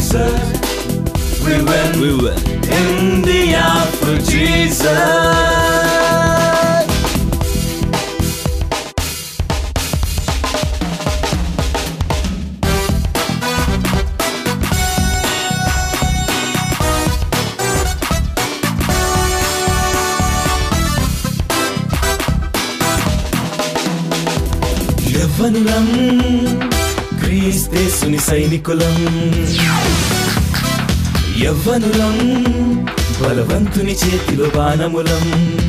Jesus. We win We win. in the hour for Jesus. యవ్వనులం క్రీస్తేసుని సైనికులం యవ్వనులం బలవంతుని చేతిలో బాణములం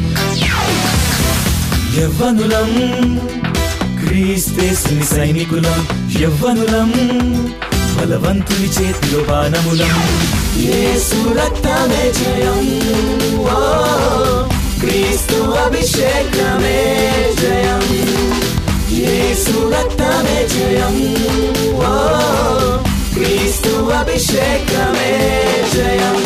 యవ్వనులం క్రీస్తేసుని సైనికులం యవ్వనులం బలవంతుని చేతిలో బాణములం యేసు రక్తమే జయం ఓ క్రీస్తు అభిషేకమే జయం యేసు రక్తమే జయం ఓ క్రీస్తు అభిషేకమే జయం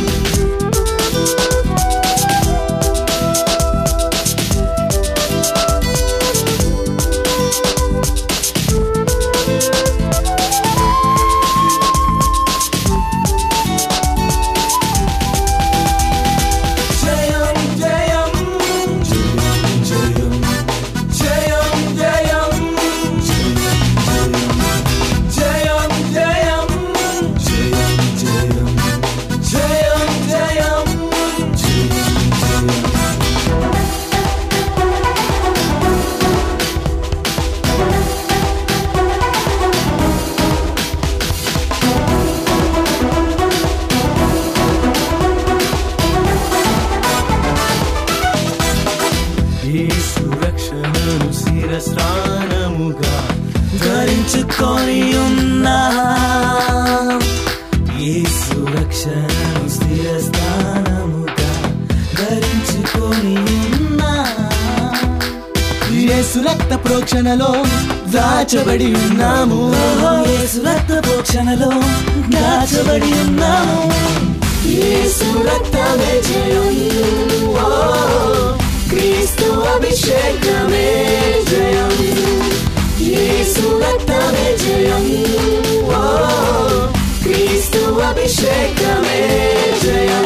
జయం జయం జయం జయం జయం జయం జయం జయం జయం యేసు రక్షణను శిరస్నానముగా ధరించుకొని ఉన్నా యేసు రక్షణను శిరస్నానముగా ధరించుకొని ఉన్నా యేసు రక్త ప్రోక్షణలో దాచబడి ఉన్నాము యేసు రక్త ప్రోక్షణలో దాచబడి ఉన్నాము యేసు రక్తమే జయం ఓ, క్రీస్తు అభిషేకమే జయం యేసు రక్తమే జయం ఓ, క్రీస్తు అభిషేకమే జయం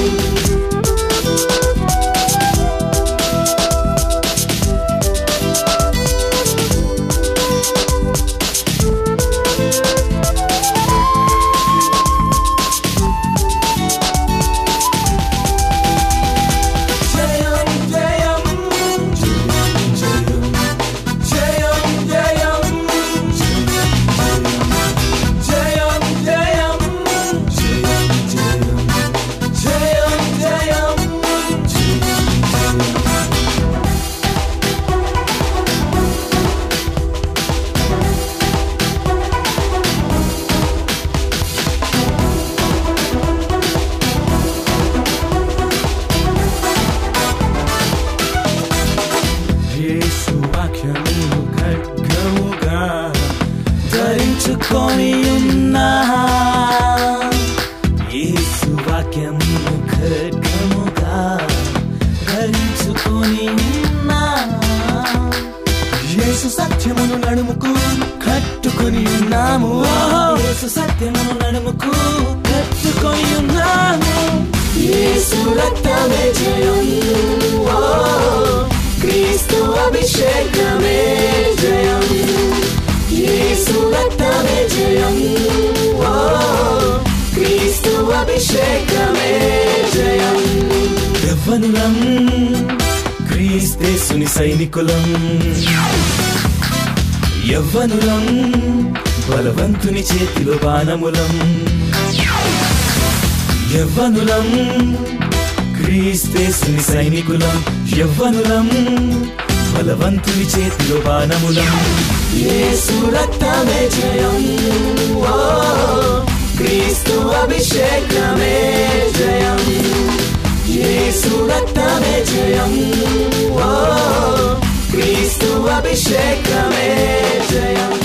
జయం జయం జయం జయం జయం జయం జయం జయం జయం యేసు వాక్యమును ఖడ్గముగా ధరించుకొని ఉన్నా యేసు వాక్యమును ఖడ్గముగా ధరించుకొని ఉన్నా యేసు సత్యమును నడుముకు కట్టుకొని ఉన్నాము యేసు సత్యమును నడుముకు కట్టుకొని ఉన్నాము యేసు రక్తమే జయం ఓ, క్రీస్తు అభిషేకమే జయం యేసు రక్తమే జయం ఓ, క్రీస్తు అభిషేకమే జయం యవ్వనులం క్రీస్తేసుని సైనికులం యవ్వనులం బలవంతుని చేతిలో బాణములం యవ్వనులం క్రీస్తేసుని సైనికులం యవ్వనులం బలవంతుని చేతిలో బాణములం యేసు రక్తమే జయం ఓ క్రీస్తు అభిషేకమే జయం యేసు రక్తమే జయం ఓ క్రీస్తు అభిషేకమే జయం